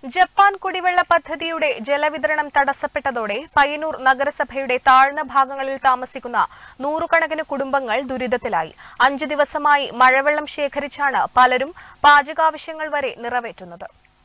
Japan കുടിവെള്ള പദ്ധതിയുടെ ജലവിതരണം തടസ്സപ്പെട്ടതോടെ പയ്യന്നൂർ നഗരസഭയുടെ താഴ്ന്ന ഭാഗങ്ങളിൽ താമസിക്കുന്ന നൂറുകണക്കിന് കുടുംബങ്ങൾ ദുരിതത്തിലായി അഞ്ചു ദിവസമായി മഴവെള്ളം ശേഖരിച്ചാണ് പലരും പാചകാവശ്യങ്ങൾ വരെ നിറവേറ്റുന്നത്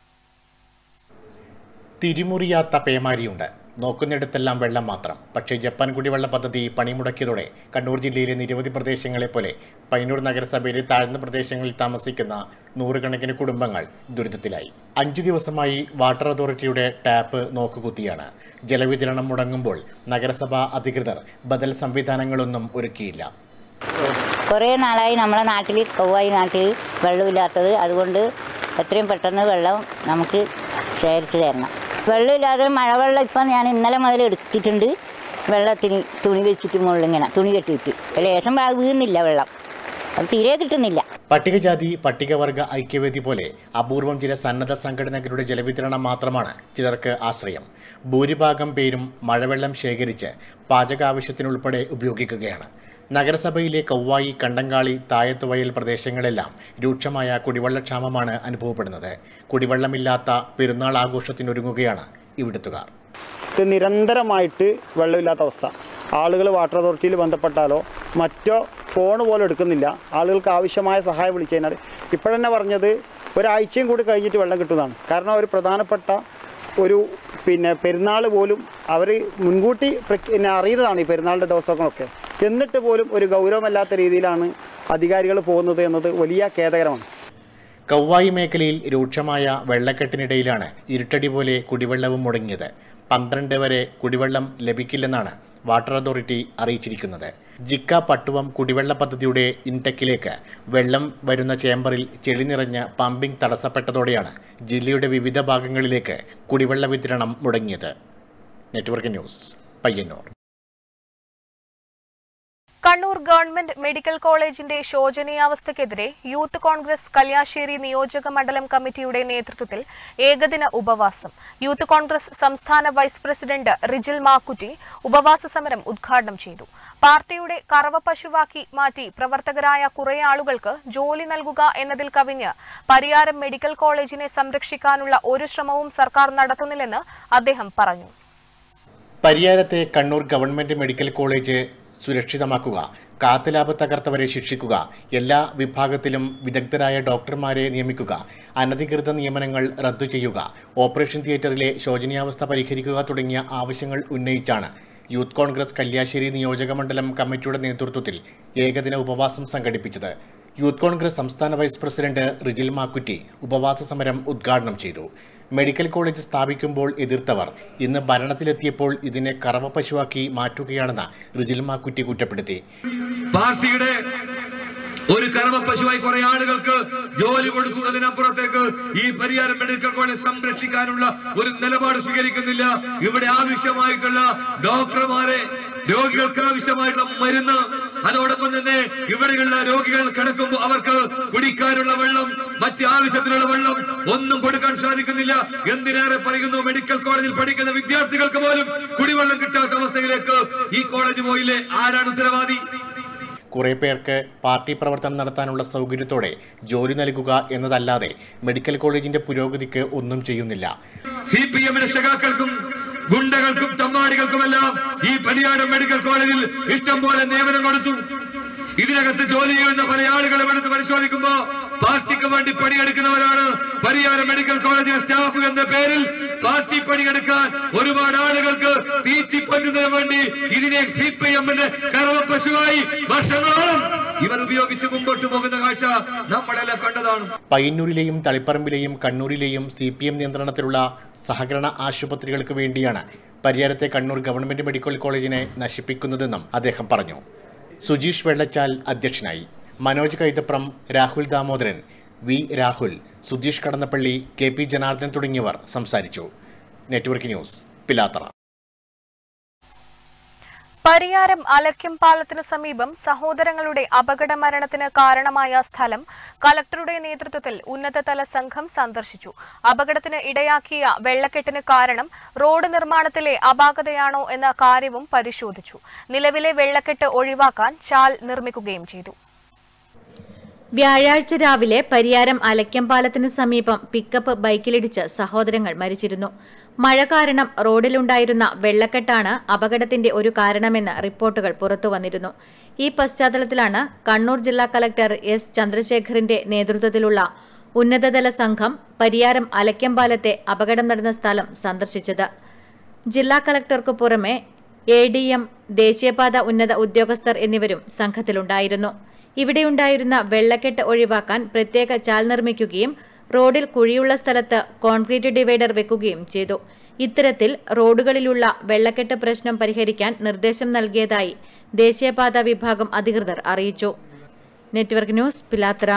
തിരിമുറിയാത്ത പേമാരിയുണ്ട് നോക്കുന്നിടത്തെല്ലാം വെള്ളം മാത്രം പക്ഷേ ജപ്പാൻ കുടിവെള്ള പദ്ധതി പണിമുടക്കിയതോടെ കണ്ണൂർ ജില്ലയിലെ നിരവധി പ്രദേശങ്ങളെ പോലെ പയ്യന്നൂർ നഗരസഭയിലെ താഴ്ന്ന പ്രദേശങ്ങളിൽ താമസിക്കുന്ന നൂറുകണക്കിന് കുടുംബങ്ങൾ ദുരിതത്തിലായി അഞ്ചു ദിവസമായി വാട്ടർ അതോറിറ്റിയുടെ ടാപ്പ് നോക്കുകുത്തിയാണ് ജലവിതരണം മുടങ്ങുമ്പോൾ നഗരസഭാ അധികൃതർ ബദൽ സംവിധാനങ്ങളൊന്നും ഒരുക്കിയില്ല കുറേ നാളായി നമ്മളെ നാട്ടിൽ കൗവായി നാട്ടിൽ വെള്ളമില്ലാത്തത് അതുകൊണ്ട് എത്രയും പെട്ടെന്ന് വെള്ളം നമുക്ക് ശേഖരിച്ച് തരണം വെള്ളമില്ലാതെ മഴവെള്ളം ഇപ്പം ഞാൻ ഇന്നലെ മുതൽ എടുത്തിട്ടുണ്ട് വെള്ളത്തിന് തുണി വെച്ചിട്ട് മുകളിൽ ഇങ്ങനെ തുണി കെട്ടിയിട്ട് ലേശം വ- വീഴുന്നില്ല വെള്ളം അത് തീരെ കിട്ടുന്നില്ല പട്ടികജാതി പട്ടികവർഗ ഐക്യവേദി പോലെ അപൂർവം ചില സന്നദ്ധ സംഘടനകളുടെ ജലവിതരണം മാത്രമാണ് ചിലർക്ക് ആശ്രയം ഭൂരിഭാഗം പേരും മഴവെള്ളം ശേഖരിച്ച് പാചകാവശ്യത്തിനുൾപ്പെടെ ഉപയോഗിക്കുകയാണ് നഗരസഭയിലെ കൗവായി കണ്ടങ്കാളി തായത്തുവയൽ പ്രദേശങ്ങളെല്ലാം രൂക്ഷമായ കുടിവെള്ളക്ഷാമമാണ് അനുഭവപ്പെടുന്നത് കുടിവെള്ളമില്ലാത്ത പെരുന്നാൾ ആഘോഷത്തിനൊരുങ്ങുകയാണ് ഇവിടുത്തുകാർ ഇത് നിരന്തരമായിട്ട് വെള്ളമില്ലാത്ത അവസ്ഥ ആളുകൾ വാട്ടർ അതോറിറ്റിയിൽ ബന്ധപ്പെട്ടാലോ മറ്റോ ഫോൺ പോലും എടുക്കുന്നില്ല ആളുകൾക്ക് ആവശ്യമായ സഹായം വിളിച്ചു കഴിഞ്ഞാൽ ഇപ്പോഴന്നെ പറഞ്ഞത് ഒരാഴ്ചയും കൂടി കഴിഞ്ഞിട്ട് വെള്ളം കിട്ടുന്നതാണ് കാരണം ഒരു പ്രധാനപ്പെട്ട ഒരു പിന്നെ പെരുന്നാൾ പോലും അവർ മുൻകൂട്ടി പ്രഖ്യ- പിന്നെ അറിയുന്നതാണ് ഈ പെരുന്നാളിൻ്റെ ദിവസങ്ങളൊക്കെ എന്നിട്ട് പോലും ഒരു ഗൗരവമല്ലാത്ത രീതിയിലാണ് അധികാരികൾ പോകുന്നത് എന്നത് വലിയ ഖേദകരമാണ് കൗവായി മേഖലയിൽ രൂക്ഷമായ വെള്ളക്കെട്ടിനിടയിലാണ് ഇരുട്ടടി പോലെ കുടിവെള്ളവും മുടങ്ങിയത് പന്ത്രണ്ട് വരെ കുടിവെള്ളം ലഭിക്കില്ലെന്നാണ് വാട്ടർ അതോറിറ്റി അറിയിച്ചിരിക്കുന്നത് ജിക്ക പട്ടുവം കുടിവെള്ള പദ്ധതിയുടെ ഇൻടെക്കിലേക്ക് വെള്ളം വരുന്ന ചേംബറിൽ ചെളി നിറഞ്ഞ പമ്പിംഗ് തടസ്സപ്പെട്ടതോടെയാണ് ജില്ലയുടെ വിവിധ ഭാഗങ്ങളിലേക്ക് കുടിവെള്ള വിതരണം മുടങ്ങിയത് network news Payyanur Kannur government medical കോളേജിന്റെ ശോചനീയാവസ്ഥയ്ക്കെതിരെ യൂത്ത് കോൺഗ്രസ് കല്യാശ്ശേരി നിയോജക മണ്ഡലം കമ്മിറ്റിയുടെ നേതൃത്വത്തിൽ ഏകദിന ഉപവാസം യൂത്ത് കോൺഗ്രസ് സംസ്ഥാന വൈസ് പ്രസിഡന്റ് റിജിൽ മാക്കുറ്റി ഉപവാസ സമരം ഉദ്ഘാടനം ചെയ്തു പാർട്ടിയുടെ കറവ പശുവാക്കി മാറ്റി പ്രവർത്തകരായ കുറെ ആളുകൾക്ക് ജോലി നൽകുക എന്നതിൽ കവിഞ്ഞ് പരിയാരം മെഡിക്കൽ കോളേജിനെ സംരക്ഷിക്കാനുള്ള ഒരു ശ്രമവും സർക്കാർ നടത്തുന്നില്ലെന്ന് അദ്ദേഹം പറഞ്ഞു പരിയാരത്തെ കണ്ണൂർ ഗവൺമെന്റ് മെഡിക്കൽ കോളേജ് സുരക്ഷിതമാക്കുക കാത്തലാബ് തകർത്തവരെ ശിക്ഷിക്കുക എല്ലാ വിഭാഗത്തിലും വിദഗ്ധരായ ഡോക്ടർമാരെ നിയമിക്കുക അനധികൃത നിയമനങ്ങൾ റദ്ദു ചെയ്യുക ഓപ്പറേഷൻ തിയേറ്ററിലെ ശോചനീയാവസ്ഥ പരിഹരിക്കുക തുടങ്ങിയ ആവശ്യങ്ങൾ ഉന്നയിച്ചാണ് യൂത്ത് കോൺഗ്രസ് കല്യാശ്ശേരി നിയോജക മണ്ഡലം കമ്മിറ്റിയുടെ നേതൃത്വത്തിൽ ഏകദിന ഉപവാസം സംഘടിപ്പിച്ചത് യൂത്ത് കോൺഗ്രസ് സംസ്ഥാന വൈസ് പ്രസിഡന്റ് റിജിൽ മാക്കുറ്റി ഉപവാസ സമരം ഉദ്ഘാടനം ചെയ്തു മെഡിക്കൽ കോളേജ് സ്ഥാപിക്കുമ്പോൾ എതിർത്തവർ ഇന്ന് ഭരണത്തിലെത്തിയപ്പോൾ ഇതിനെ കറവ പശുവാക്കി മാറ്റുകയാണെന്ന് റിജിൽ മാക്കുറ്റി കുറ്റപ്പെടുത്തി പാർട്ടിയുടെ ഒരു കർമ്മ പശുവായി കുറെ ആളുകൾക്ക് ജോലി കൊടുത്തു അതിനപ്പുറത്തേക്ക് ഈ പരിയാരം മെഡിക്കൽ കോളേജ് സംരക്ഷിക്കാനുള്ള ഒരു നിലപാട് സ്വീകരിക്കുന്നില്ല ഇവിടെ ആവശ്യമായിട്ടുള്ള ഡോക്ടർമാരെ രോഗികൾക്ക് ആവശ്യമായിട്ടുള്ള മരുന്ന് അതോടൊപ്പം തന്നെ ഇവിടെയുള്ള രോഗികൾ കിടക്കുമ്പോൾ അവർക്ക് കുടിക്കാനുള്ള വെള്ളം മറ്റ് ആവശ്യത്തിനുള്ള വെള്ളം ഒന്നും കൊടുക്കാൻ സാധിക്കുന്നില്ല എന്തിനേറെ പറയുന്നു മെഡിക്കൽ കോളേജിൽ പഠിക്കുന്ന വിദ്യാർത്ഥികൾക്ക് പോലും കുടിവെള്ളം കിട്ടാത്ത അവസ്ഥയിലേക്ക് ഈ കോളേജ് പോയില്ലേ ആരാണ് ഉത്തരവാദി കുറെ പേർക്ക് പാർട്ടി പ്രവർത്തനം നടത്താനുള്ള സൗകര്യത്തോടെ ജോലി നൽകുക എന്നതല്ലാതെ മെഡിക്കൽ കോളേജിന്റെ പുരോഗതിക്ക് ഒന്നും ചെയ്യുന്നില്ല സി പി എമ്മിന്റെ സഖാക്കൾക്കും ഗുണ്ടകൾക്കും തമ്മാടികൾക്കുമെല്ലാം ഈ പരിയാരം മെഡിക്കൽ കോളേജിൽ ഇഷ്ടം പോലെ നിയമനം കൊടുത്തു ഇതിനകത്ത് ജോലി ചെയ്യുന്ന പല ആളുകളും എടുത്ത് പരിശോധിക്കുമ്പോ പാർട്ടിക്ക് വേണ്ടി പണിയെടുക്കുന്നവരാണ് പരിയാരം മെഡിക്കൽ കോളേജിലെ സ്റ്റാഫ് എന്ന പേരിൽ പാർട്ടി പണിയെടുക്കാൻ ഒരുപാട് ആളുകൾക്ക് തീറ്റിപ്പറ്റുന്നതിന് വേണ്ടി ഇതിനെ സി പി എമ്മിന്റെ കറവ പശുവായി വർഷങ്ങളോളം ഇവർ ഉപയോഗിച്ച് മുമ്പോട്ട് പോകുന്ന കാഴ്ച നമ്മളെല്ലാം കണ്ടതാണ് പയ്യന്നൂരിലെയും തളിപ്പറമ്പിലെയും കണ്ണൂരിലെയും സി പി എം നിയന്ത്രണത്തിലുള്ള സഹകരണ ആശുപത്രികൾക്ക് വേണ്ടിയാണ് പരിയാരത്തെ കണ്ണൂർ ഗവൺമെന്റ് മെഡിക്കൽ കോളേജിനെ നശിപ്പിക്കുന്നതെന്നും അദ്ദേഹം പറഞ്ഞു സുജീഷ് വെള്ളച്ചാൽ അധ്യക്ഷനായി Manoj Kaithapram Rahul Damodaran V Rahul Sudheesh Kadannappally K P Janardhan തുടങ്ങിയവർ സംസാരിച്ചു നെറ്റ്വർക്ക് ന്യൂസ് പിലാത്തറ പരിയാരം അലക്യം പാലത്തിനു സമീപം സഹോദരങ്ങളുടെ അപകട മരണത്തിന് കാരണമായ സ്ഥലം കലക്ടറുടെ നേതൃത്വത്തിൽ ഉന്നതതല സംഘം സന്ദർശിച്ചു അപകടത്തിന് ഇടയാക്കിയ വെള്ളക്കെട്ടിന് കാരണം റോഡ് നിർമ്മാണത്തിലെ അപാകതയാണോ എന്ന കാര്യവും പരിശോധിച്ചു നിലവിലെ വെള്ളക്കെട്ട് ഒഴിവാക്കാൻ ചാൽ നിർമ്മിക്കുകയും ചെയ്തു വ്യാഴാഴ്ച രാവിലെ പരിയാരം അലക്കംപാലത്തിന് സമീപം പിക്കപ്പ് ബൈക്കിലിടിച്ച് സഹോദരങ്ങൾ മരിച്ചിരുന്നു മഴ കാരണം റോഡിലുണ്ടായിരുന്ന വെള്ളക്കെട്ടാണ് അപകടത്തിന്റെ ഒരു കാരണമെന്ന് റിപ്പോർട്ടുകൾ പുറത്തുവന്നിരുന്നു ഈ പശ്ചാത്തലത്തിലാണ് കണ്ണൂർ ജില്ലാ കലക്ടർ എസ് ചന്ദ്രശേഖറിന്റെ നേതൃത്വത്തിലുള്ള ഉന്നതതല സംഘം പരിയാരം അലക്കംപാലത്തെ അപകടം നടന്ന സ്ഥലം സന്ദർശിച്ചത് ജില്ലാ കളക്ടർക്കു പുറമെ എ ഡി എം ദേശീയപാത ഉന്നത ഉദ്യോഗസ്ഥർ എന്നിവരും സംഘത്തിലുണ്ടായിരുന്നു ഇവിടെയുണ്ടായിരുന്ന വെള്ളക്കെട്ട് ഒഴിവാക്കാൻ പ്രത്യേക ചാൽ നിർമ്മിക്കുകയും റോഡിൽ കുഴിയുള്ള സ്ഥലത്ത് കോൺക്രീറ്റ് ഡിവൈഡർ വെക്കുകയും ചെയ്തു ഇത്തരത്തിൽ റോഡുകളിലുള്ള വെള്ളക്കെട്ട് പ്രശ്നം പരിഹരിക്കാൻ നിർദ്ദേശം നൽകിയതായി ദേശീയപാത വിഭാഗം അധികൃതർ അറിയിച്ചു നെറ്റ്വർക്ക് ന്യൂസ് പിലാത്തറ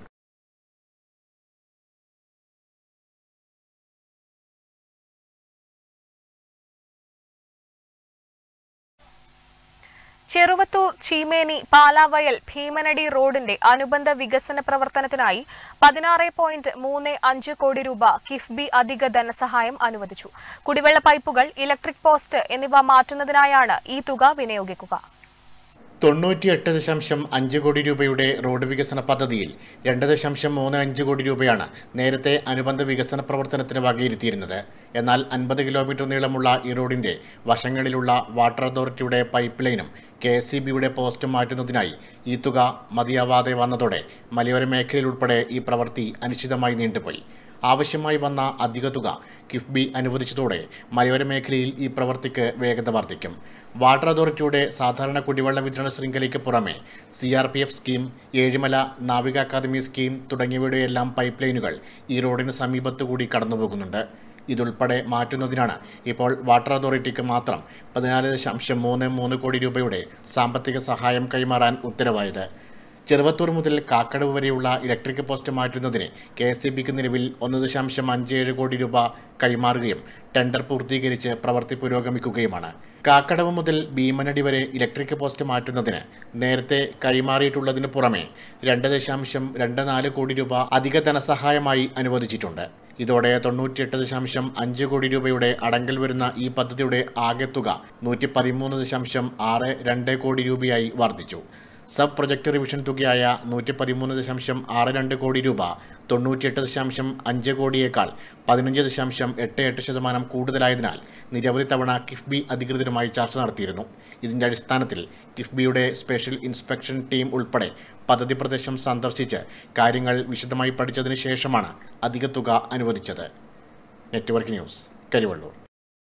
ചെറുവത്തൂർ ചീമേനി പാലാവയൽ ഭീമനടി റോഡിന്റെ അനുബന്ധ വികസന പ്രവർത്തനത്തിനായി പതിനാറ് പോയിന്റ് മൂന്ന് അഞ്ച് കോടി രൂപ കിഫ്ബി അധിക ധനസഹായം അനുവദിച്ചു കുടിവെള്ള പൈപ്പുകൾ ഇലക്ട്രിക് പോസ്റ്റ് എന്നിവ മാറ്റുന്നതിനായാണ് ഈ തുക വിനിയോഗിക്കുക തൊണ്ണൂറ്റിയെട്ട് ദശാംശം അഞ്ച് കോടി രൂപയുടെ റോഡ് വികസന പദ്ധതിയിൽ രണ്ട് ദശാംശം മൂന്ന് അഞ്ച് കോടി രൂപയാണ് നേരത്തെ അനുബന്ധ വികസന പ്രവർത്തനത്തിന് വകയിരുത്തിയിരുന്നത് എന്നാൽ അൻപത് കിലോമീറ്റർ നീളമുള്ള ഈ റോഡിന്റെ വശങ്ങളിലുള്ള വാട്ടർ അതോറിറ്റിയുടെ പൈപ്പ് ലൈനും കെ എസ് സി ബിയുടെ പോസ്റ്റും മാറ്റുന്നതിനായി ഈ തുക മതിയാവാതെ വന്നതോടെ മലയോര മേഖലയിൽ ഉൾപ്പെടെ ഈ പ്രവൃത്തി അനിശ്ചിതമായി നീണ്ടുപോയി ആവശ്യമായി വന്ന അധിക തുക കിഫ്ബി അനുവദിച്ചതോടെ മലയോര മേഖലയിൽ ഈ പ്രവൃത്തിക്ക് വേഗത വർദ്ധിക്കും വാട്ടർ അതോറിറ്റിയുടെ സാധാരണ കുടിവെള്ള വിതരണ ശൃംഖലയ്ക്ക് പുറമെ C R P F scheme Ezhimala നാവിക അക്കാദമി സ്കീം തുടങ്ങിയവയുടെയെല്ലാം പൈപ്പ് ലൈനുകൾ ഈ റോഡിന് സമീപത്തുകൂടി കടന്നുപോകുന്നുണ്ട് ഇതുൾപ്പെടെ മാറ്റുന്നതിനാണ് ഇപ്പോൾ വാട്ടർ അതോറിറ്റിക്ക് മാത്രം പതിനാല് ദശാംശം മൂന്ന് മൂന്ന് കോടി രൂപയുടെ സാമ്പത്തിക സഹായം കൈമാറാൻ ഉത്തരവായത് ചെറുവത്തൂർ മുതൽ കാക്കടവ് വരെയുള്ള ഇലക്ട്രിക് പോസ്റ്റ് മാറ്റുന്നതിന് കെ എസ് ബിക്ക് നിലവിൽ ഒന്ന് ദശാംശം അഞ്ച് ഏഴ് കോടി രൂപ കൈമാറുകയും ടെൻഡർ പൂർത്തീകരിച്ച് പ്രവൃത്തി പുരോഗമിക്കുകയുമാണ് കാക്കടവ് മുതൽ ഭീമനടി വരെ ഇലക്ട്രിക് പോസ്റ്റ് മാറ്റുന്നതിന് നേരത്തെ കൈമാറിയിട്ടുള്ളതിന് പുറമെ രണ്ട് ദശാംശം രണ്ട് നാല് കോടി രൂപ അധിക ധനസഹായമായി അനുവദിച്ചിട്ടുണ്ട് ഇതോടെ തൊണ്ണൂറ്റിയെട്ട് ദശാംശം അഞ്ച് കോടി രൂപയുടെ അടങ്കൽ വരുന്ന ഈ പദ്ധതിയുടെ ആകെ തുക നൂറ്റി പതിമൂന്ന് ദശാംശം ആറ് രണ്ട് കോടി രൂപയായി വർദ്ധിച്ചു സബ് പ്രൊജക്ട് റിവിഷൻ തുകയായ നൂറ്റി പതിമൂന്ന് ദശാംശം ആറ് രണ്ട് കോടി രൂപ തൊണ്ണൂറ്റിയെട്ട് ദശാംശം അഞ്ച് കോടിയേക്കാൾ പതിനഞ്ച് ദശാംശം എട്ട് എട്ട് ശതമാനം കൂടുതലായതിനാൽ നിരവധി തവണ കിഫ്ബി അധികൃതരുമായി ചർച്ച നടത്തിയിരുന്നു ഇതിന്റെ അടിസ്ഥാനത്തിൽ കിഫ്ബിയുടെ സ്പെഷ്യൽ ഇൻസ്പെക്ഷൻ ടീം ഉൾപ്പെടെ പദ്ധതി പ്രദേശം സന്ദർശിച്ച് കാര്യങ്ങൾ വിശദമായി പഠിച്ചതിന് ശേഷമാണ് അധിക തുക അനുവദിച്ചത് നെറ്റ്വർക്ക് ന്യൂസ് കരിവള്ളൂർ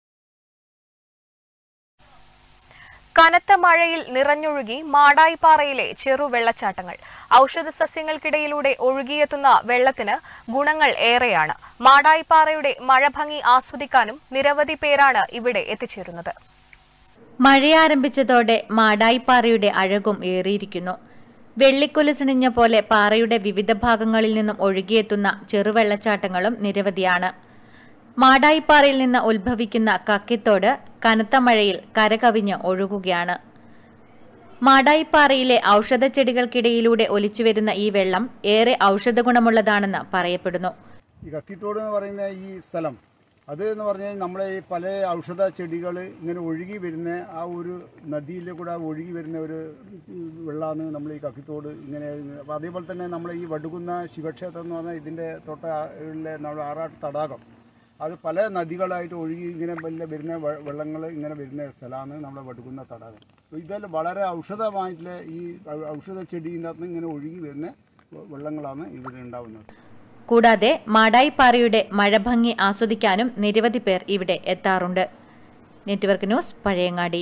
കനത്ത മഴയിൽ നിറഞ്ഞൊഴുകി മാടായിപ്പാറയിലെ ചെറുവെള്ളച്ചാട്ടങ്ങൾ ഔഷധ സസ്യങ്ങൾക്കിടയിലൂടെ ഒഴുകിയെത്തുന്ന വെള്ളത്തിന് ഗുണങ്ങൾ ഏറെയാണ് മാടായിപ്പാറയുടെ മഴഭംഗി ആസ്വദിക്കാനും നിരവധി പേരാണ് ഇവിടെ എത്തിച്ചേരുന്നത് മഴയാരംഭിച്ചതോടെ മാടായിപ്പാറയുടെ അഴകും ഏറിയിരിക്കുന്നു വെള്ളിക്കൊലുസിണിഞ്ഞ പോലെ പാറയുടെ വിവിധ ഭാഗങ്ങളിൽ നിന്നും ഒഴുകിയെത്തുന്ന ചെറുവെള്ളച്ചാട്ടങ്ങളും നിരവധിയാണ് മാടായിപ്പാറയിൽ നിന്ന് ഉത്ഭവിക്കുന്ന കക്കിത്തോട് കനത്ത മഴയിൽ കരകവിഞ്ഞ് ഒഴുകുകയാണ് മാടായിപ്പാറയിലെ ഔഷധച്ചെടികൾക്കിടയിലൂടെ ഒലിച്ചുവരുന്ന ഈ വെള്ളം ഏറെ ഔഷധ ഗുണമുള്ളതാണെന്ന് പറയപ്പെടുന്നു ഈ കക്കിത്തോട് എന്ന് പറയുന്ന ഈ സ്ഥലം അത് എന്ന് പറഞ്ഞാൽ നമ്മളെ ഈ പല ഔഷധ ചെടികൾ ഇങ്ങനെ ഒഴുകി വരുന്ന ആ ഒരു നദിയിൽ കൂടെ ഒഴുകി വരുന്ന ഒരു വെള്ളമാണ് നമ്മൾ ഈ കക്കിത്തോട് ഇങ്ങനെ അപ്പോൾ അതേപോലെ തന്നെ നമ്മൾ ഈ വടുകുന്ന ശിവക്ഷേത്രം എന്ന് പറഞ്ഞാൽ ഇതിൻ്റെ തൊട്ട ഉള്ള നമ്മുടെ ആറാട്ട് തടാകം അത് പല നദികളായിട്ട് ഒഴുകി ഇങ്ങനെ വല്ല വരുന്ന വെള്ളങ്ങൾ ഇങ്ങനെ വരുന്ന സ്ഥലമാണ് നമ്മുടെ വടുകുന്ന തടാകം അപ്പോൾ ഇതെല്ലാം വളരെ ഔഷധമായിട്ടുള്ള ഈ ഔ- ഔഷധ ചെടീൻ്റെ അകത്ത് ഇങ്ങനെ ഒഴുകി വരുന്ന വെള്ളങ്ങളാണ് ഇവിടെ ഉണ്ടാവുന്നത് കൂടാതെ മാടായിപ്പാറയുടെ മഴഭംഗി ആസ്വദിക്കാനും നിരവധി പേർ ഇവിടെ എത്താറുണ്ട് നെറ്റ്വർക്ക് ന്യൂസ് പഴയങ്ങാടി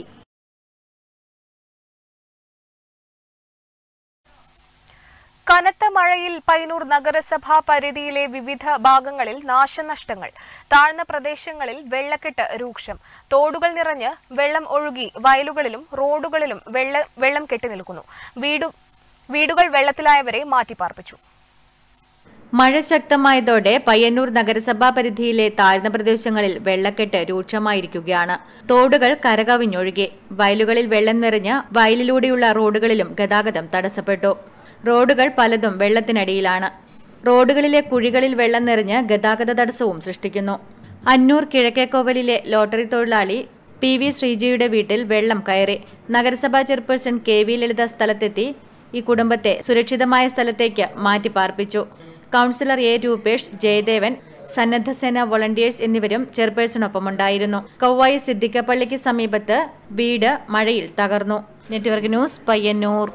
കനത്ത മഴയിൽ പയ്യന്നൂർ നഗരസഭാ പരിധിയിലെ വിവിധ ഭാഗങ്ങളിൽ നാശനഷ്ടങ്ങൾ താഴ്ന്ന പ്രദേശങ്ങളിൽ വെള്ളക്കെട്ട് രൂക്ഷം തോടുകൾ നിറഞ്ഞ് വെള്ളം ഒഴുകി വയലുകളിലും റോഡുകളിലും വെള്ള വെള്ളം കെട്ടി നിൽക്കുന്നു വീടു വീടുകൾ വെള്ളത്തിലായവരെ മാറ്റിപ്പാർപ്പിച്ചു മഴ ശക്തമായതോടെ പയ്യന്നൂർ നഗരസഭാ പരിധിയിലെ താഴ്ന്ന പ്രദേശങ്ങളിൽ വെള്ളക്കെട്ട് രൂക്ഷമായിരിക്കുകയാണ് തോടുകൾ കരകവിഞ്ഞൊഴുകി വയലുകളിൽ വെള്ളം നിറഞ്ഞ് വയലിലൂടെയുള്ള റോഡുകളിലും ഗതാഗതം തടസ്സപ്പെട്ടു റോഡുകൾ പലതും വെള്ളത്തിനടിയിലാണ് റോഡുകളിലെ കുഴികളിൽ വെള്ളം നിറഞ്ഞ് ഗതാഗത തടസ്സവും സൃഷ്ടിക്കുന്നു അന്നൂർ കിഴക്കേക്കോവലിലെ ലോട്ടറി തൊഴിലാളി പി വി ശ്രീജയുടെ വീട്ടിൽ വെള്ളം കയറി നഗരസഭാ ചെയർപേഴ്സൺ കെ വി ലളിത സ്ഥലത്തെത്തി ഈ കുടുംബത്തെ സുരക്ഷിതമായ സ്ഥലത്തേക്ക് മാറ്റി പാർപ്പിച്ചു കൗൺസിലർ എ രൂപേഷ് ജയദേവൻ സന്നദ്ധ സേന വോളണ്ടിയേഴ്സ് എന്നിവരും ചെയർപേഴ്സണൊപ്പമുണ്ടായിരുന്നു കൗവായി സിദ്ദിഖപ്പള്ളിക്ക് സമീപത്ത് വീട് മഴയിൽ തകർന്നു നെറ്റ്വർക്ക് ന്യൂസ് പയ്യന്നൂർ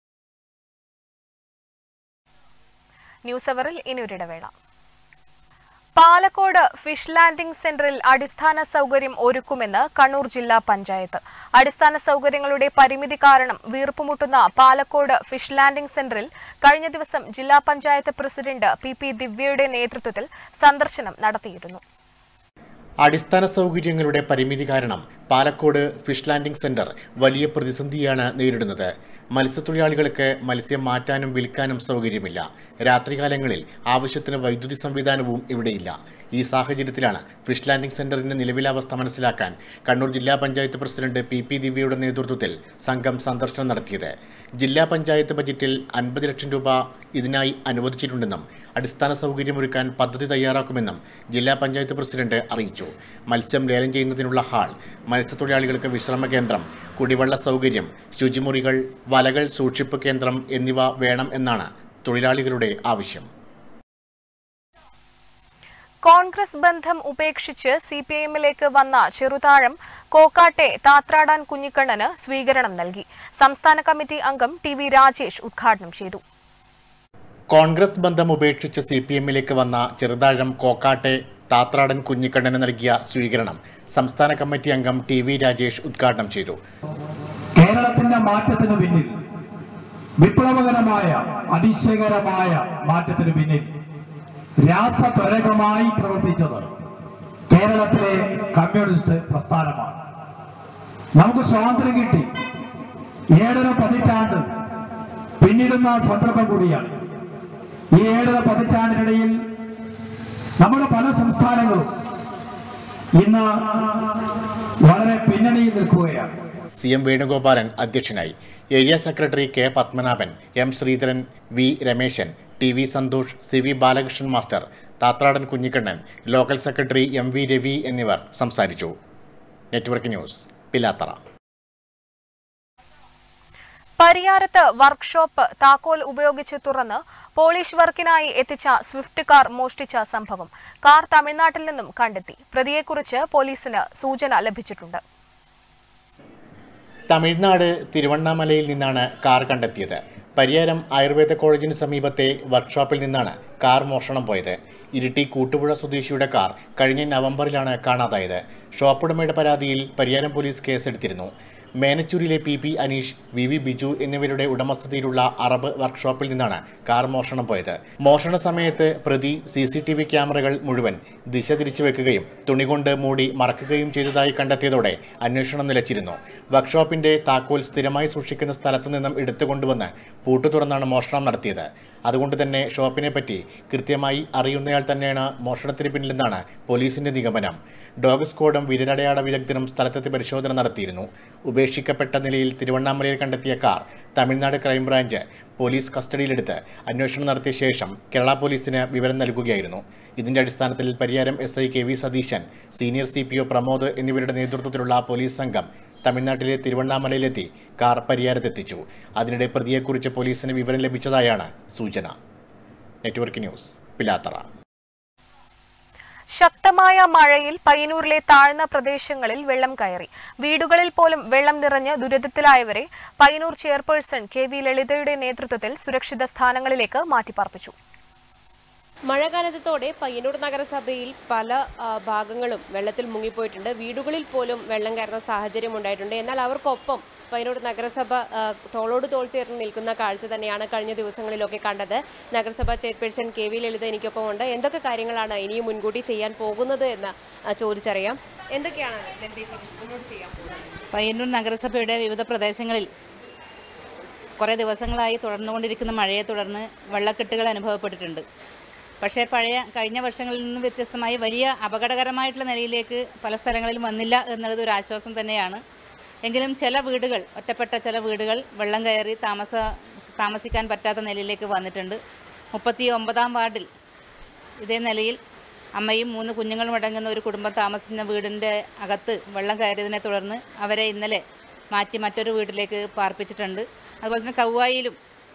ന്യൂസ് അവറിൽ ഇനി ഒരിടവേള പാലക്കോട് ഫിഷ് ലാൻഡിംഗ് സെന്ററിൽ അടിസ്ഥാന സൗകര്യം ഒരുക്കുമെന്ന് കണ്ണൂർ ജില്ലാ പഞ്ചായത്ത് അടിസ്ഥാന സൗകര്യങ്ങളുടെ പരിമിതി കാരണം വീർപ്പുമുട്ടുന്ന പാലക്കോട് ഫിഷ് ലാൻഡിംഗ് സെന്ററിൽ കഴിഞ്ഞ ദിവസം ജില്ലാ പഞ്ചായത്ത് പ്രസിഡന്റ് പി പി ദിവ്യയുടെ നേതൃത്വത്തിൽ സന്ദർശനം നടത്തിയിരുന്നു അടിസ്ഥാന സൗകര്യങ്ങളുടെ പരിമിതി കാരണം പാലക്കോട് ഫിഷ് ലാൻഡിംഗ് സെന്റർ വലിയ പ്രതിസന്ധിയാണ് നേരിടുന്നത് മത്സ്യത്തൊഴിലാളികൾക്ക് മത്സ്യം മാറ്റാനും വിൽക്കാനും സൗകര്യമില്ല രാത്രികാലങ്ങളിൽ ആവശ്യത്തിന് വൈദ്യുതി സംവിധാനവും ഇവിടെയില്ല ഈ സാഹചര്യത്തിലാണ് ഫിഷ് ലാൻഡിംഗ് സെന്ററിന്റെ നിലവിലെ അവസ്ഥ മനസ്സിലാക്കാൻ കണ്ണൂർ ജില്ലാ പഞ്ചായത്ത് പ്രസിഡന്റ് പി പി ദിവ്യയുടെ നേതൃത്വത്തിൽ സംഘം സന്ദർശനം നടത്തിയത് ജില്ലാ പഞ്ചായത്ത് ബജറ്റിൽ അൻപത് ലക്ഷം രൂപ ഇതിനായി അനുവദിച്ചിട്ടുണ്ടെന്നും അടിസ്ഥാന സൗകര്യമൊരുക്കാൻ പദ്ധതി തയ്യാറാക്കുമെന്നും ജില്ലാ പഞ്ചായത്ത് പ്രസിഡന്റ് അറിയിച്ചു മത്സ്യം ലേലം ചെയ്യുന്നതിനുള്ള ഹാൾ മത്സ്യത്തൊഴിലാളികൾക്ക് വിശ്രമ കേന്ദ്രം കുടിവെള്ള സൗകര്യം ശുചിമുറികൾ വലകൾ സൂക്ഷിപ്പ് കേന്ദ്രം എന്നിവ വേണം എന്നാണ് തൊഴിലാളികളുടെ ആവശ്യം കോൺഗ്രസ് ബന്ധം ഉപേക്ഷിച്ച് സി പി ഐഎമ്മിലേക്ക് വന്ന ചെറുതാഴം കോക്കാട്ടെ താത്രാടാൻ കുഞ്ഞിക്കണ്ണന് സ്വീകരണം നൽകി സംസ്ഥാന കമ്മിറ്റി അംഗം ടി വി രാജേഷ് ഉദ്ഘാടനം ചെയ്തു കോൺഗ്രസ് ബന്ധം ഉപേക്ഷിച്ച് സി പി എമ്മിലേക്ക് വന്ന ചെറുതാഴം കോക്കാട്ടെ താത്രാടൻ കുഞ്ഞിക്കണ്ണന് നൽകിയ സ്വീകരണം സംസ്ഥാന കമ്മിറ്റി അംഗം ടി വി രാജേഷ് ഉദ്ഘാടനം ചെയ്തു കേരളത്തിന്റെ മാറ്റത്തിന് പിന്നിൽ വിപ്ലവകരമായ അതിശയകരമായ മാറ്റത്തിന് പിന്നിൽ രാസത്വരകമായി പ്രവർത്തിച്ചത് കേരളത്തിലെ കമ്മ്യൂണിസ്റ്റ് പ്രസ്ഥാനമാണ് നമുക്ക് സ്വാതന്ത്ര്യം കിട്ടി ഏഴര പതിറ്റാണ്ട് പിന്നിടുന്ന സന്ദർഭം കൂടിയാണ് ഈ ഏഴര പതിറ്റാണ്ടിനിടയിൽ നമ്മുടെ പല സംസ്ഥാനങ്ങളും ഇന്ന് വളരെ പിന്നണിയിൽ നിൽക്കുകയാണ് സി എം വേണുഗോപാലൻ അധ്യക്ഷനായി area secretary K Padmanabhan M Sreedharan V Rameshan T V Santhosh C V Balakrishnan master Thathradan Kunhikannan local secretary M V Ravi എന്നിവർ സംസാരിച്ചു നെറ്റ്വർക്ക് ന്യൂസ് പിലാത്തറ പരിയാരത്ത് വർക്ക്ഷോപ്പ് താക്കോൽ ഉപയോഗിച്ച് തുറന്ന് പോളിഷ് വർക്കിനായി എത്തിച്ച സ്വിഫ്റ്റ് കാർ മോഷ്ടിച്ച സംഭവം കാർ തമിഴ്നാട്ടിൽ നിന്നും കണ്ടെത്തി പ്രതിയെക്കുറിച്ച് പോലീസിന് സൂചന ലഭിച്ചിട്ടുണ്ട് തമിഴ്നാട് തിരുവണ്ണാമലയിൽ നിന്നാണ് കാർ കണ്ടെത്തിയത് പരിയാരം ആയുർവേദ കോളേജിന് സമീപത്തെ വർക്ക്ഷോപ്പിൽ നിന്നാണ് കാർ മോഷണം പോയത് ഇരിട്ടി കൂട്ടുപുഴ സ്വദേശിയുടെ കാർ കഴിഞ്ഞ നവംബറിലാണ് കാണാതായത് ഷോപ്പുടമയുടെ പരാതിയിൽ പരിയാരം പോലീസ് കേസെടുത്തിരുന്നു മേനച്ചൂരിലെ P P Aneesh V V Biju എന്നിവരുടെ ഉടമസ്ഥതയിലുള്ള അറബ് വർക്ക്ഷോപ്പിൽ നിന്നാണ് കാർ മോഷണം പോയത് മോഷണ സമയത്ത് പ്രതി സി സി ടി വി ക്യാമറകൾ മുഴുവൻ ദിശ തിരിച്ചു വെക്കുകയും തുണികൊണ്ട് മൂടി മറക്കുകയും ചെയ്തതായി കണ്ടെത്തിയതോടെ അന്വേഷണം നിലച്ചിരുന്നു വർക്ക്ഷോപ്പിന്റെ താക്കോൽ സ്ഥിരമായി സൂക്ഷിക്കുന്ന സ്ഥലത്തു നിന്നും എടുത്തുകൊണ്ടുവന്ന് പൂട്ടു തുറന്നാണ് മോഷണം നടത്തിയത് അതുകൊണ്ട് തന്നെ ഷോപ്പിനെ പറ്റി കൃത്യമായി അറിയുന്നയാൾ തന്നെയാണ് മോഷണത്തിന് പിന്നിലെന്നാണ് പോലീസിന്റെ നിഗമനം ഡോഗ് സ്ക്വാഡും വിരലടയാള വിദഗ്ധരും സ്ഥലത്തെത്തി പരിശോധന നടത്തിയിരുന്നു ഉപേക്ഷിക്കപ്പെട്ട നിലയിൽ തിരുവണ്ണാമലയിൽ കണ്ടെത്തിയ കാർ തമിഴ്നാട് ക്രൈംബ്രാഞ്ച് പോലീസ് കസ്റ്റഡിയിലെടുത്ത് അന്വേഷണം നടത്തിയ ശേഷം കേരള പോലീസിന് വിവരം നൽകുകയായിരുന്നു ഇതിന്റെ അടിസ്ഥാനത്തിൽ Pariyaram S I K V Satheesan senior C P O Pramod എന്നിവരുടെ നേതൃത്വത്തിലുള്ള പോലീസ് സംഘം തമിഴ്നാട്ടിലെ തിരുവണ്ണാമലയിലെത്തി കാർ പരിയാരത്തെത്തിച്ചു അതിനിടെ പ്രതിയെക്കുറിച്ച് പോലീസിന് വിവരം ലഭിച്ചതായാണ് സൂചന നെറ്റ്വർക്ക് ന്യൂസ് പിലാത്തറ ശക്തമായ മഴയിൽ പയ്യന്നൂരിലെ താഴ്ന്ന പ്രദേശങ്ങളിൽ വെള്ളം കയറി വീടുകളിൽ പോലും വെള്ളം നിറഞ്ഞ് ദുരിതത്തിലായവരെ പയ്യന്നൂർ ചെയർപേഴ്സൺ കെ വി ലളിതയുടെ നേതൃത്വത്തിൽ സുരക്ഷിത സ്ഥാനങ്ങളിലേക്ക് മാറ്റിപ്പാർപ്പിച്ചു മഴകാലത്തോടെ പയ്യന്നൂർ നഗരസഭയിൽ പല ആ, ഭാഗങ്ങളും വെള്ളത്തിൽ മുങ്ങിപ്പോയിട്ടുണ്ട് വീടുകളിൽ പോലും വെള്ളം കയറുന്ന സാഹചര്യം ഉണ്ടായിട്ടുണ്ട് എന്നാൽ അവർക്കൊപ്പം പയ്യന്നൂർ നഗരസഭ ആ, തോളോട് തോൾ ചേർന്ന് നിൽക്കുന്ന കാഴ്ച തന്നെയാണ് കഴിഞ്ഞ ദിവസങ്ങളിലൊക്കെ കണ്ടത് നഗരസഭ ചെയർപേഴ്സൺ കെ വി ലളിത എനിക്കൊപ്പം ഉണ്ട് എന്തൊക്കെ കാര്യങ്ങളാണ് ഇനിയും മുൻകൂട്ടി ചെയ്യാൻ പോകുന്നത് എന്ന് ആ, ചോദിച്ചറിയാം എന്തൊക്കെയാണ് ലളിതേച്ചി മുന്നോട്ട് ചെയ്യാൻ പോകുന്നത് പയ്യന്നൂർ നഗരസഭയുടെ വിവിധ പ്രദേശങ്ങളിൽ കുറേ ദിവസങ്ങളായി തുടർന്നുകൊണ്ടിരിക്കുന്ന മഴയെ തുടർന്ന് വെള്ളക്കെട്ടുകൾ അനുഭവപ്പെട്ടിട്ടുണ്ട് പക്ഷേ പഴയ കഴിഞ്ഞ വർഷങ്ങളിൽ നിന്ന് വ്യത്യസ്തമായി വലിയ അപകടകരമായിട്ടുള്ള നിലയിലേക്ക് പല സ്ഥലങ്ങളിലും വന്നില്ല എന്നുള്ളത് ഒരു ആശ്വാസം തന്നെയാണ് എങ്കിലും ചില വീടുകൾ ഒറ്റപ്പെട്ട ചില വീടുകൾ വെള്ളം കയറി താമസ താമസിക്കാൻ പറ്റാത്ത നിലയിലേക്ക് വന്നിട്ടുണ്ട് മുപ്പത്തി ഒമ്പതാം വാർഡിൽ ഇതേ നിലയിൽ അമ്മയും മൂന്ന് കുഞ്ഞുങ്ങളും അടങ്ങുന്ന ഒരു കുടുംബം താമസിക്കുന്ന വീടിൻ്റെ അകത്ത് വെള്ളം കയറിയതിനെ തുടർന്ന് അവരെ ഇന്നലെ മാറ്റി മറ്റൊരു വീട്ടിലേക്ക് പാർപ്പിച്ചിട്ടുണ്ട് അതുപോലെ തന്നെ കൗവായിലും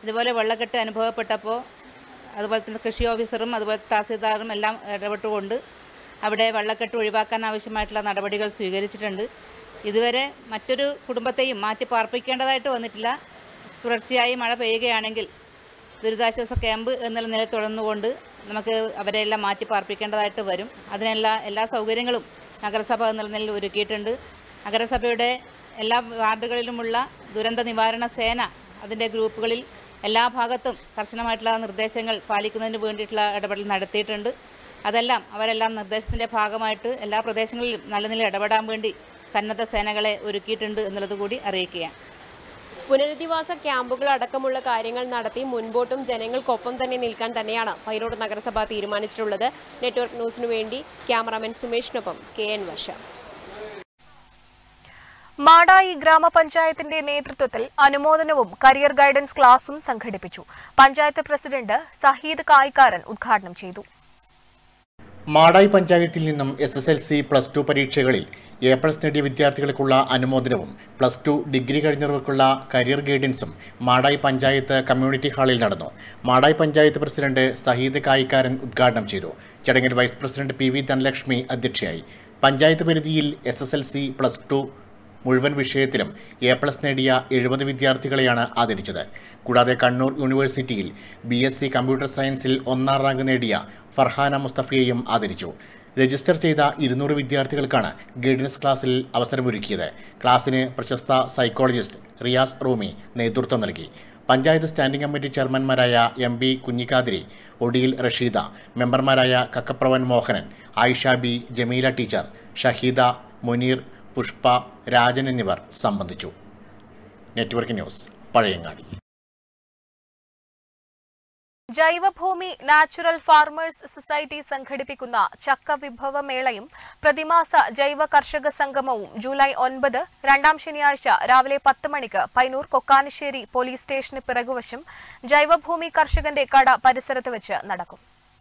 ഇതുപോലെ വെള്ളക്കെട്ട് അനുഭവപ്പെട്ടപ്പോൾ അതുപോലെ തന്നെ കൃഷി ഓഫീസറും അതുപോലെ തഹസീൽദാറും എല്ലാം ഇടപെട്ടുകൊണ്ട് അവിടെ വെള്ളക്കെട്ട് ഒഴിവാക്കാൻ ആവശ്യമായിട്ടുള്ള നടപടികൾ സ്വീകരിച്ചിട്ടുണ്ട് ഇതുവരെ മറ്റൊരു കുടുംബത്തെയും മാറ്റി പാർപ്പിക്കേണ്ടതായിട്ട് വന്നിട്ടില്ല തുടർച്ചയായി മഴ പെയ്യുകയാണെങ്കിൽ ദുരിതാശ്വാസ ക്യാമ്പ് എന്നുള്ള നില തുടർന്നുകൊണ്ട് നമുക്ക് അവരെല്ലാം മാറ്റി പാർപ്പിക്കേണ്ടതായിട്ട് വരും അതിനുള്ള എല്ലാ സൗകര്യങ്ങളും നഗരസഭ എന്നുള്ള നിലയിൽ ഒരുക്കിയിട്ടുണ്ട് നഗരസഭയുടെ എല്ലാ വാർഡുകളിലുമുള്ള ദുരന്ത നിവാരണ സേന അതിൻ്റെ ഗ്രൂപ്പുകളിൽ എല്ലാ ഭാഗത്തും കർശനമായിട്ടുള്ള നിർദ്ദേശങ്ങൾ പാലിക്കുന്നതിന് വേണ്ടിയിട്ടുള്ള ഇടപെടൽ നടത്തിയിട്ടുണ്ട് അതെല്ലാം അവരെല്ലാം നിർദ്ദേശത്തിൻ്റെ ഭാഗമായിട്ട് എല്ലാ പ്രദേശങ്ങളിലും നല്ല നിലയിൽ ഇടപെടാൻ വേണ്ടി സന്നദ്ധ സേനകളെ ഒരുക്കിയിട്ടുണ്ട് എന്നുള്ളത് കൂടി അറിയിക്കുകയാണ് പുനരധിവാസ ക്യാമ്പുകൾ അടക്കമുള്ള കാര്യങ്ങൾ നടത്തി മുൻപോട്ടും ജനങ്ങൾക്കൊപ്പം തന്നെ നിൽക്കാൻ തന്നെയാണ് പൈരോട് നഗരസഭ തീരുമാനിച്ചിട്ടുള്ളത് നെറ്റ്വർക്ക് ന്യൂസിനു വേണ്ടി ക്യാമറാമാൻ സുമേഷിനൊപ്പം കെ എൻ വർഷ മാടായി ഗ്രാമപഞ്ചായത്തിന്റെ നേതൃത്വത്തിൽ അനുമോദനവും കരിയർ ഗൈഡൻസ് ക്ലാസും സംഘടിപ്പിച്ചു പഞ്ചായത്ത് പ്രസിഡന്റ് സഹീദ് കായ്ക്കാരൻ ഉദ്ഘാടനം ചെയ്തു മാടായി പഞ്ചായത്തിൽ നിന്നും S S L C plus two പരീക്ഷകളിൽ എ പ്ലസ് നേടിയ വിദ്യാർത്ഥികൾക്കുള്ള അനുമോദനവും പ്ലസ് ടു ഡിഗ്രി കഴിഞ്ഞവർക്കുള്ള കരിയർ ഗൈഡൻസും മാടായി പഞ്ചായത്ത് കമ്മ്യൂണിറ്റി ഹാളിൽ നടന്നു മാടായി പഞ്ചായത്ത് പ്രസിഡന്റ് സഹീദ് കായിക്കാരൻ ഉദ്ഘാടനം ചെയ്തു ചടങ്ങിൽ vice president P V Dhanalakshmi അധ്യക്ഷയായി പഞ്ചായത്ത് പരിധിയിൽ S S L C plus two മുഴുവൻ വിഷയത്തിലും എ പ്ലസ് നേടിയ എഴുപത് വിദ്യാർത്ഥികളെയാണ് ആദരിച്ചത് കൂടാതെ കണ്ണൂർ യൂണിവേഴ്സിറ്റിയിൽ ബി എസ് സി കമ്പ്യൂട്ടർ സയൻസിൽ ഒന്നാം റാങ്ക് നേടിയ ഫർഹാന മുസ്തഫയെയും ആദരിച്ചു രജിസ്റ്റർ ചെയ്ത ഇരുന്നൂറ് വിദ്യാർത്ഥികൾക്കാണ് ഗൈഡൻസ് ക്ലാസ്സിൽ അവസരമൊരുക്കിയത് ക്ലാസ്സിന് പ്രശസ്ത സൈക്കോളജിസ്റ്റ് റിയാസ് റൂമി നേതൃത്വം നൽകി പഞ്ചായത്ത് സ്റ്റാൻഡിംഗ് കമ്മിറ്റി ചെയർമാൻമാരായ എം ബി കുഞ്ഞിക്കാതിരി ഒടിയിൽ റഷീദ മെമ്പർമാരായ കക്കപ്രവൻ മോഹനൻ ആയിഷ ബി ജമീല ടീച്ചർ ഷഹീദ മുനീർ പുഷ്പ രാജൻ എന്നിവർ സംബന്ധിച്ചു network news Pazhayangadi Jaivabhoomi natural farmers society സംഘടിപ്പിക്കുന്ന ചക്ക വിഭവ മേളയും പ്രതിമാസ ജൈവ കർഷക സംഗമവും ജൂലൈ ഒൻപത് രണ്ടാം ശനിയാഴ്ച രാവിലെ പത്ത് മണിക്ക് പൈനൂർ കൊക്കാനശ്ശേരി പോലീസ് സ്റ്റേഷന് പിറകുവശം ജൈവഭൂമി കർഷകന്റെ കട പരിസരത്ത് വെച്ച് നടക്കും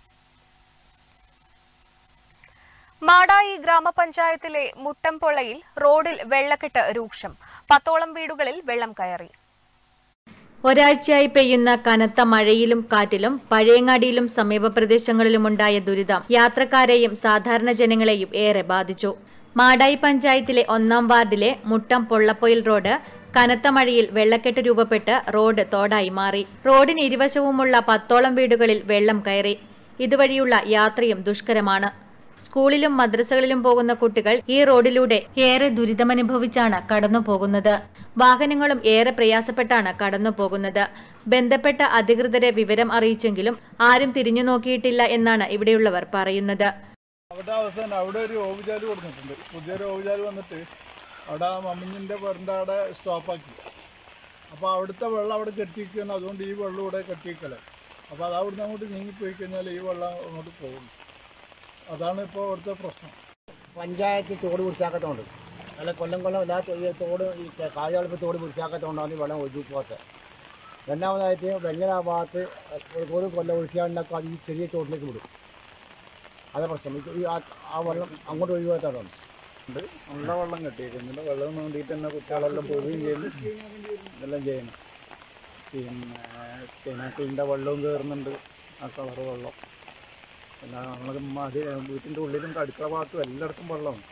മാടായി ഗ്രാമപഞ്ചായത്തിലെ മുട്ടംപൊള്ളയിൽ റോഡിൽ വെള്ളക്കെട്ട് രൂക്ഷം പത്തോളം വീടുകളിൽ വെള്ളം കയറി ഒരാഴ്ചയായി പെയ്യുന്ന കനത്ത മഴയിലും കാറ്റിലും പഴയങ്ങാടിയിലും സമീപ പ്രദേശങ്ങളിലുമുണ്ടായ ദുരിതം യാത്രക്കാരെയും സാധാരണ ജനങ്ങളെയും ഏറെ ബാധിച്ചു മാടായി പഞ്ചായത്തിലെ ഒന്നാം വാർഡിലെ മുട്ടം പൊള്ളപ്പൊയിൽ റോഡ് കനത്ത മഴയിൽ വെള്ളക്കെട്ട് രൂപപ്പെട്ട് റോഡ് തോടായി മാറി റോഡിന് ഇരുവശവുമുള്ള പത്തോളം വീടുകളിൽ വെള്ളം കയറി ഇതുവഴിയുള്ള യാത്രയും ദുഷ്കരമാണ് സ്കൂളിലും മദ്രസകളിലും പോകുന്ന കുട്ടികൾ ഈ റോഡിലൂടെ ഏറെ ദുരിതമനുഭവിച്ചാണ് കടന്നു പോകുന്നത് വാഹനങ്ങളും ഏറെ പ്രയാസപ്പെട്ടാണ് കടന്നു പോകുന്നത് ബന്ധപ്പെട്ട അധികൃതരെ വിവരം അറിയിച്ചെങ്കിലും ആരും തിരിഞ്ഞു നോക്കിയിട്ടില്ല എന്നാണ് ഇവിടെയുള്ളവർ പറയുന്നത് അവിടെ അവസാനം അവിടെ ഒരു ഓവുചാല് കൊടുത്തിട്ടുണ്ട് പുതിയൊരു ഓവുചാല് വന്നിട്ട് അവിടെ ആ മമ്മിഞ്ഞിൻ്റെ പേരിൻ്റെ അവിടെ സ്റ്റോപ്പാക്കി അപ്പോൾ അവിടുത്തെ വെള്ളം അവിടെ കെട്ടിയിരിക്കുകയാണ് അതുകൊണ്ട് ഈ വെള്ളം ഇവിടെ കെട്ടിയിരിക്കല് അപ്പോൾ അത് അവിടുന്ന് അങ്ങോട്ട് നീങ്ങിപ്പോയി കഴിഞ്ഞാൽ ഈ വെള്ളം അങ്ങോട്ട് പോകും അതാണ് ഇപ്പോൾ അവിടുത്തെ പ്രശ്നം പഞ്ചായത്ത് തോട് വൃത്തിയാക്കത്തോണ്ട് അല്ല കൊല്ലം കൊല്ലം എല്ലാ തോ- ഈ തോട് ഈ കായാളിപ്പ് തോട് വൃത്തിയാക്കത്തോണ്ടാണ് ഈ വെള്ളം ഒഴുകി പോകാത്തത് രണ്ടാമതായിട്ട് വെങ്ങന ആ ഭാഗത്ത് ഒരു- ഒരു കൊല്ലം ഒഴിക്കാണ്ടൊക്കെ അത് ഈ ചെറിയ തോട്ടിലേക്ക് വിടും അതെ പ്രശ്നം ഇത് ഈ ആ- ആ വെള്ളം അങ്ങോട്ട് ഒഴിവാക്കാത്തതാണ് ഉണ്ട് നല്ല വെള്ളം കെട്ടിയിരിക്കുന്നുണ്ട് വെള്ളം നോണ്ടിയിട്ട് തന്നെ കുട്ടികളെല്ലാം പോവുകയും ചെയ്യുന്നു ഇതെല്ലാം ചെയ്യണം പിന്നെ കിണറ്റിൻ്റെ വെള്ളവും കയറുന്നുണ്ട് ആ കളറ് വെള്ളം പിന്നെ നമ്മൾ അത് വീട്ടിൻ്റെ ഉള്ളിലും അടുക്കള ഭാഗത്തും എല്ലായിടത്തും വെള്ളമാണ്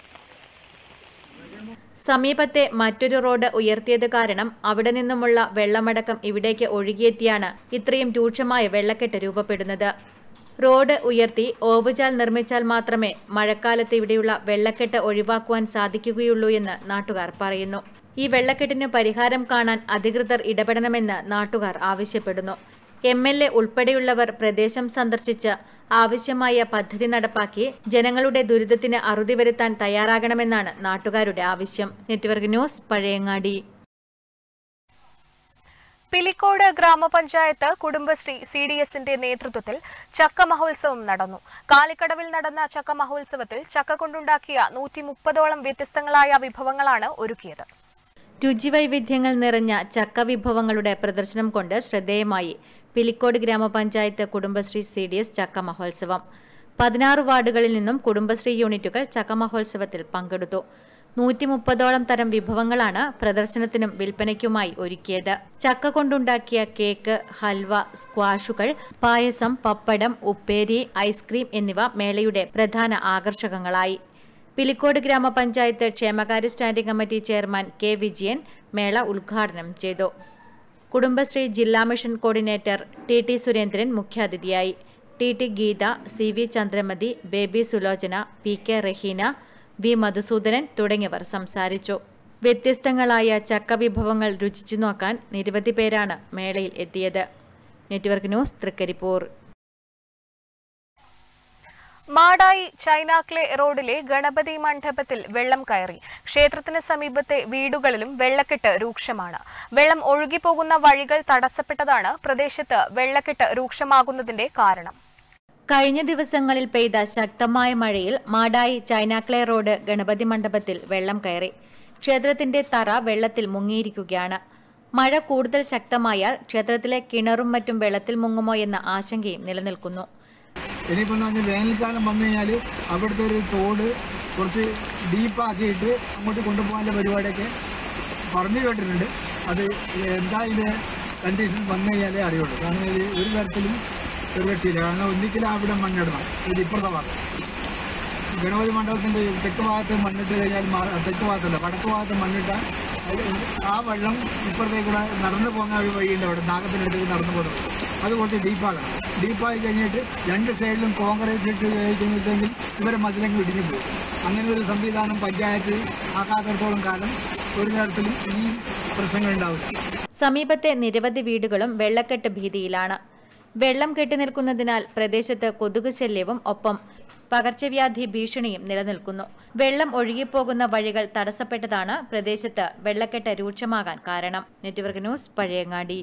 സമീപത്തെ മറ്റൊരു റോഡ് ഉയർത്തിയത് കാരണം അവിടെ നിന്നുമുള്ള വെള്ളമടക്കം ഇവിടേക്ക് ഒഴുകിയെത്തിയാണ് ഇത്രയും രൂക്ഷമായ വെള്ളക്കെട്ട് രൂപപ്പെടുന്നത് റോഡ് ഉയർത്തി ഓവുചാൽ നിർമ്മിച്ചാൽ മാത്രമേ മഴക്കാലത്ത് ഇവിടെയുള്ള വെള്ളക്കെട്ട് ഒഴിവാക്കുവാൻ സാധിക്കുകയുള്ളൂ എന്ന് നാട്ടുകാർ പറയുന്നു ഈ വെള്ളക്കെട്ടിന് പരിഹാരം കാണാൻ അധികൃതർ ഇടപെടണമെന്ന് നാട്ടുകാർ ആവശ്യപ്പെടുന്നു എം എൽ എ ഉൾപ്പെടെയുള്ളവർ പ്രദേശം സന്ദർശിച്ച് ആവശ്യമായ പദ്ധതി നടപ്പാക്കി ജനങ്ങളുടെ ദുരിതത്തിന് അറുതി വരുത്താൻ തയ്യാറാകണമെന്നാണ് നാട്ടുകാരുടെ ആവശ്യം നെറ്റ്വർക്ക് ന്യൂസ് പഴയങ്ങാടി പിലിക്കോട് ഗ്രാമപഞ്ചായത്ത് കുടുംബശ്രീ സി ഡി എസിന്റെ നേതൃത്വത്തിൽ ചക്ക മഹോത്സവം നടന്നു കാലിക്കടവിൽ നടന്ന ചക്ക മഹോത്സവത്തിൽ ചക്ക കൊണ്ടുണ്ടാക്കിയ നൂറ്റി മുപ്പതോളം വ്യത്യസ്തങ്ങളായ വിഭവങ്ങളാണ് ഒരുക്കിയത് രുചിവൈവിധ്യങ്ങൾ നിറഞ്ഞ ചക്ക വിഭവങ്ങളുടെ പ്രദർശനം കൊണ്ട് ശ്രദ്ധേയമായി പിലിക്കോട് ഗ്രാമപഞ്ചായത്ത് കുടുംബശ്രീ സി ഡി എസ് ചക്ക മഹോത്സവം പതിനാറ് വാർഡുകളിൽ നിന്നും കുടുംബശ്രീ യൂണിറ്റുകൾ ചക്ക മഹോത്സവത്തിൽ പങ്കെടുത്തു നൂറ്റി മുപ്പതോളം തരം വിഭവങ്ങളാണ് പ്രദർശനത്തിനും വിൽപ്പനയ്ക്കുമായി ഒരുക്കിയത് ചക്ക കൊണ്ടുണ്ടാക്കിയ കേക്ക് ഹൽവ സ്ക്വാഷുകൾ പായസം പപ്പടം ഉപ്പേരി ഐസ്ക്രീം എന്നിവ മേളയുടെ പ്രധാന ആകർഷകങ്ങളായി പിലിക്കോട് ഗ്രാമപഞ്ചായത്ത് ക്ഷേമകാര്യ standing committee chairman K Vijayan മേള ഉദ്ഘാടനം ചെയ്തു കുടുംബശ്രീ ജില്ലാ mission coordinator T T Surendran മുഖ്യാതിഥിയായി T T Geetha C V Chandramathi Baby Sulochana P K Raheena V Madhusoodanan തുടങ്ങിയവർ സംസാരിച്ചു വ്യത്യസ്തങ്ങളായ ചക്ക വിഭവങ്ങൾ രുചിച്ചു നോക്കാൻ നിരവധി പേരാണ് മേളയിൽ എത്തിയത് network news Trikaripur Madayi China clay റോഡിലെ ഗണപതി മണ്ഡപത്തിൽ വെള്ളം കയറി ക്ഷേത്രത്തിന് സമീപത്തെ വീടുകളിലും വെള്ളക്കെട്ട് രൂക്ഷമാണ് വെള്ളം ഒഴുകിപ്പോകുന്ന വഴികൾ തടസ്സപ്പെട്ടതാണ് പ്രദേശത്ത് വെള്ളക്കെട്ട് രൂക്ഷമാകുന്നതിന്റെ കാരണം കഴിഞ്ഞ ദിവസങ്ങളിൽ പെയ്ത ശക്തമായ മഴയിൽ മാടായി ചൈനാക്ലെ റോഡ് ഗണപതി മണ്ഡപത്തിൽ വെള്ളം കയറി ക്ഷേത്രത്തിന്റെ തറ വെള്ളത്തിൽ മുങ്ങിയിരിക്കുകയാണ് മഴ കൂടുതൽ ശക്തമായാൽ ക്ഷേത്രത്തിലെ കിണറും മറ്റും വെള്ളത്തിൽ മുങ്ങുമോ എന്ന ആശങ്കയും നിലനിൽക്കുന്നു ഇനിയിപ്പോൾ എന്ന് പറഞ്ഞാൽ വേനൽക്കാലം വന്നു കഴിഞ്ഞാൽ അവിടുത്തെ ഒരു തോട് കുറച്ച് ഡീപ്പാക്കിയിട്ട് അങ്ങോട്ട് കൊണ്ടുപോകാനുള്ള പരിപാടിയൊക്കെ പറഞ്ഞു കേട്ടിട്ടുണ്ട് അത് എന്താ ഇതിൻ്റെ കണ്ടീഷൻ വന്നു കഴിഞ്ഞാലേ അറിയുള്ളൂ കാരണം ഇത് ഒരു തരത്തിലും ഒരു രക്ഷയില്ല കാരണം ഒന്നിക്കലും അവിടെ മണ്ണിടണം ഇത് ഇപ്പുറത്തെ ഭാഗത്ത് ഗണപതി മണ്ഡപത്തിൻ്റെ തെക്ക് ഭാഗത്ത് മണ്ണിട്ട് കഴിഞ്ഞാൽ മാ- തെക്ക് ഭാഗത്തല്ല വടക്ക് ഭാഗത്ത് മണ്ണിട്ടാൽ അത് ആ വെള്ളം ഇപ്പുറത്തേക്കൂടെ നടന്നു പോകുന്ന ഒരു വഴിയുണ്ട് അവിടെ നാഗത്തിനടുത്തേക്ക് നടന്നു പോകുന്നത് അത് കുറച്ച് ഡീപ്പാകണം ഡീപ്പായി കഴിഞ്ഞിട്ട് രണ്ട് സൈഡിലും കോൺക്രീറ്റ് ഇട്ട് കഴിക്കുമ്പോഴത്തേങ്കിൽ ഇവരെ മതിലങ്ങ് ഇടിഞ്ഞു പോകും അങ്ങനെ ഒരു സംവിധാനം പഞ്ചായത്ത് ആക്കാത്തിടത്തോളം കാലം ഒരു തരത്തിലും ഈ പ്രശ്നങ്ങൾ ഉണ്ടാവില്ല സമീപത്തെ നിരവധി വീടുകളും വെള്ളക്കെട്ട് ഭീതിയിലാണ് വെള്ളം കെട്ടിനിൽക്കുന്നതിനാൽ പ്രദേശത്ത് കൊതുക് ശല്യവും ഒപ്പം പകർച്ചവ്യാധി ഭീഷണിയും നിലനിൽക്കുന്നു വെള്ളം ഒഴുകിപ്പോകുന്ന വഴികൾ തടസ്സപ്പെട്ടതാണ് പ്രദേശത്ത് വെള്ളക്കെട്ട് രൂക്ഷമാകാൻ കാരണം നെറ്റ്വർക്ക് ന്യൂസ് പഴയങ്ങാടി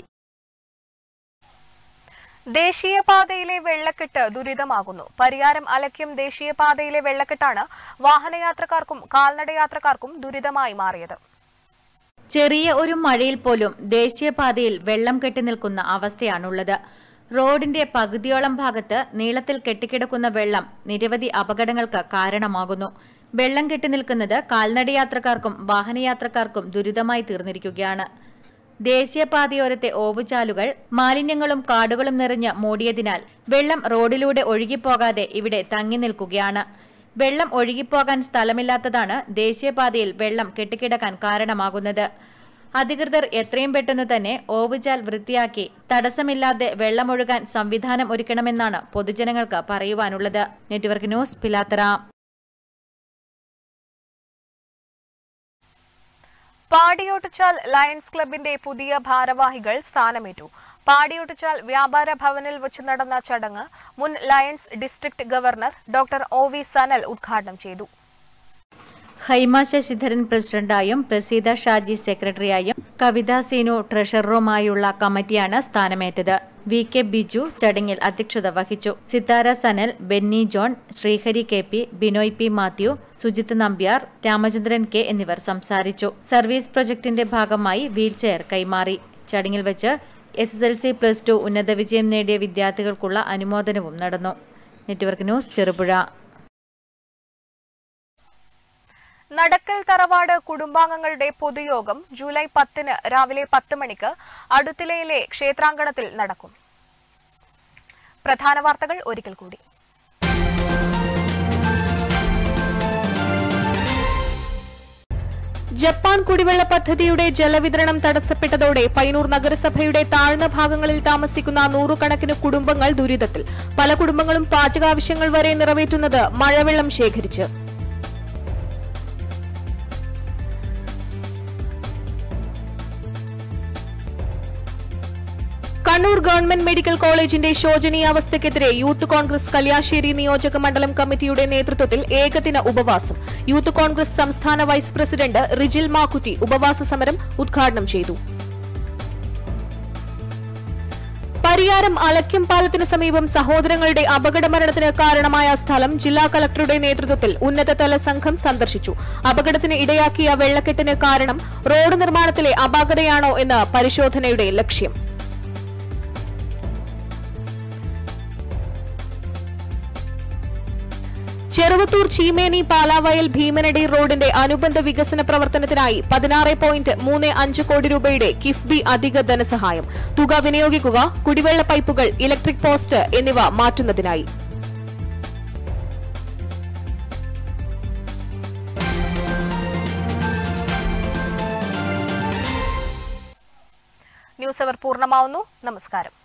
ദേശീയപാതയിലെ വെള്ളക്കെട്ട് ദുരിതമാകുന്നു പരിയാരം അലക്യം ദേശീയപാതയിലെ വെള്ളക്കെട്ടാണ് വാഹനയാത്രക്കാർക്കും കാൽനടയാത്രക്കാർക്കും ദുരിതമായി മാറിയത് ചെറിയ ഒരു മഴയിൽ പോലും ദേശീയപാതയിൽ വെള്ളം കെട്ടിനിൽക്കുന്ന അവസ്ഥയാണുള്ളത് റോഡിന്റെ പകുതിയോളം ഭാഗത്ത് നീളത്തിൽ കെട്ടിക്കിടക്കുന്ന വെള്ളം നിരവധി അപകടങ്ങൾക്ക് കാരണമാകുന്നു വെള്ളം കെട്ടിനിൽക്കുന്നത് കാൽനടയാത്രക്കാർക്കും വാഹനയാത്രക്കാർക്കും ദുരിതമായി തീർന്നിരിക്കുകയാണ് ദേശീയപാതയോരത്തെ ഓവുചാലുകൾ മാലിന്യങ്ങളും കാടുകളും നിറഞ്ഞ് മൂടിയതിനാൽ വെള്ളം റോഡിലൂടെ ഒഴുകിപ്പോകാതെ ഇവിടെ തങ്ങി നിൽക്കുകയാണ് വെള്ളം ഒഴുകിപ്പോകാൻ സ്ഥലമില്ലാത്തതാണ് ദേശീയപാതയിൽ വെള്ളം കെട്ടിക്കിടക്കാൻ കാരണമാകുന്നത് അധികൃതർ എത്രയും പെട്ടെന്ന് തന്നെ ഓവുചാൽ വൃത്തിയാക്കി തടസ്സമില്ലാതെ വെള്ളമൊഴുകാൻ സംവിധാനം ഒരുക്കണമെന്നാണ് പൊതുജനങ്ങൾക്ക് പറയുവാനുള്ളത് network news Pilathara Padiyottuchal lions ക്ലബിന്റെ പുതിയ ഭാരവാഹികൾ സ്ഥാനമേറ്റു പാടിയോട്ടുചാൽ വ്യാപാര ഭവനിൽ വെച്ച് നടന്ന ചടങ്ങ് മുൻ lions district governor doctor O V Sanal ഉദ്ഘാടനം ചെയ്തു ഹൈമ ശശിധരൻ പ്രസിഡന്റായും പ്രസീത ഷാജി സെക്രട്ടറിയായും കവിത സീനു ട്രഷററുമായുള്ള കമ്മിറ്റിയാണ് സ്ഥാനമേറ്റത് വി കെ ബിജു ചടങ്ങിൽ അധ്യക്ഷത വഹിച്ചു Sithara Sanal Benny John Sreehari K P Binoy P Mathew Sujith Nambiar Ramachandran K എന്നിവർ സംസാരിച്ചു സർവീസ് പ്രൊജക്ടിന്റെ ഭാഗമായി വീൽചെയർ കൈമാറി ചടങ്ങിൽ വെച്ച് S S L C plus two ഉന്നത വിജയം നേടിയ വിദ്യാർത്ഥികൾക്കുള്ള അനുമോദനവും നടന്നു നെറ്റ്വർക്ക് ന്യൂസ് ചെറുപുഴ നടക്കൽ തറവാട് കുടുംബാംഗങ്ങളുടെ പൊതുയോഗം ജൂലൈ പത്തിന് രാവിലെ പത്ത് മണിക്ക് അടുത്തിലയിലെ ക്ഷേത്രാങ്കണത്തിൽ നടക്കും പ്രധാന വാർത്തകൾ ഒരിക്കൽ കൂടി ജപ്പാൻ കുടിവെള്ള പദ്ധതിയുടെ ജലവിതരണം തടസ്സപ്പെട്ടതോടെ പയ്യന്നൂർ നഗരസഭയുടെ താഴ്ന്ന ഭാഗങ്ങളിൽ താമസിക്കുന്ന നൂറുകണക്കിന് കുടുംബങ്ങൾ ദുരിതത്തിൽ പല കുടുംബങ്ങളും പാചകാവശ്യങ്ങൾ വരെ നിറവേറ്റുന്നത് മഴവെള്ളം ശേഖരിച്ച് കണ്ണൂർ ഗവൺമെന്റ് മെഡിക്കൽ കോളേജിന്റെ ശോചനീയാവസ്ഥയ്ക്കെതിരെ യൂത്ത് കോൺഗ്രസ് കല്യാശ്ശേരി നിയോജക മണ്ഡലം കമ്മിറ്റിയുടെ നേതൃത്വത്തിൽ ഏകദിന ഉപവാസം യൂത്ത് കോൺഗ്രസ് സംസ്ഥാന വൈസ് പ്രസിഡന്റ് റിജിൽ മാക്കുറ്റി ഉപവാസ സമരം ഉദ്ഘാടനം ചെയ്തു പരിയാരം അലക്യം പാലത്തിന് സമീപം സഹോദരങ്ങളുടെ അപകടമരണത്തിന് കാരണമായ സ്ഥലം ജില്ലാ കളക്ടറുടെ നേതൃത്വത്തിൽ ഉന്നതതല സംഘം സന്ദർശിച്ചു അപകടത്തിന് ഇടയാക്കിയ വെള്ളക്കെട്ടിന് കാരണം റോഡ് നിർമ്മാണത്തിലെ അപാകതയാണോ എന്ന് പരിശോധനയുടെ ലക്ഷ്യം ചെറുവത്തൂർ ചീമേനി പാലാവയൽ ഭീമനടി റോഡിന്റെ അനുബന്ധ വികസന പ്രവർത്തനത്തിനായി പതിനാറ് പോയിന്റ് മൂന്ന് അഞ്ച് കോടി രൂപയുടെ കിഫ്ബി അധിക ധനസഹായം തുക വിനിയോഗിക്കുക കുടിവെള്ള പൈപ്പുകൾ ഇലക്ട്രിക് പോസ്റ്റ് എന്നിവ മാറ്റുന്നതിനായി ന്യൂസ് അവർ പൂർണ്ണമാവുന്നു നമസ്കാരം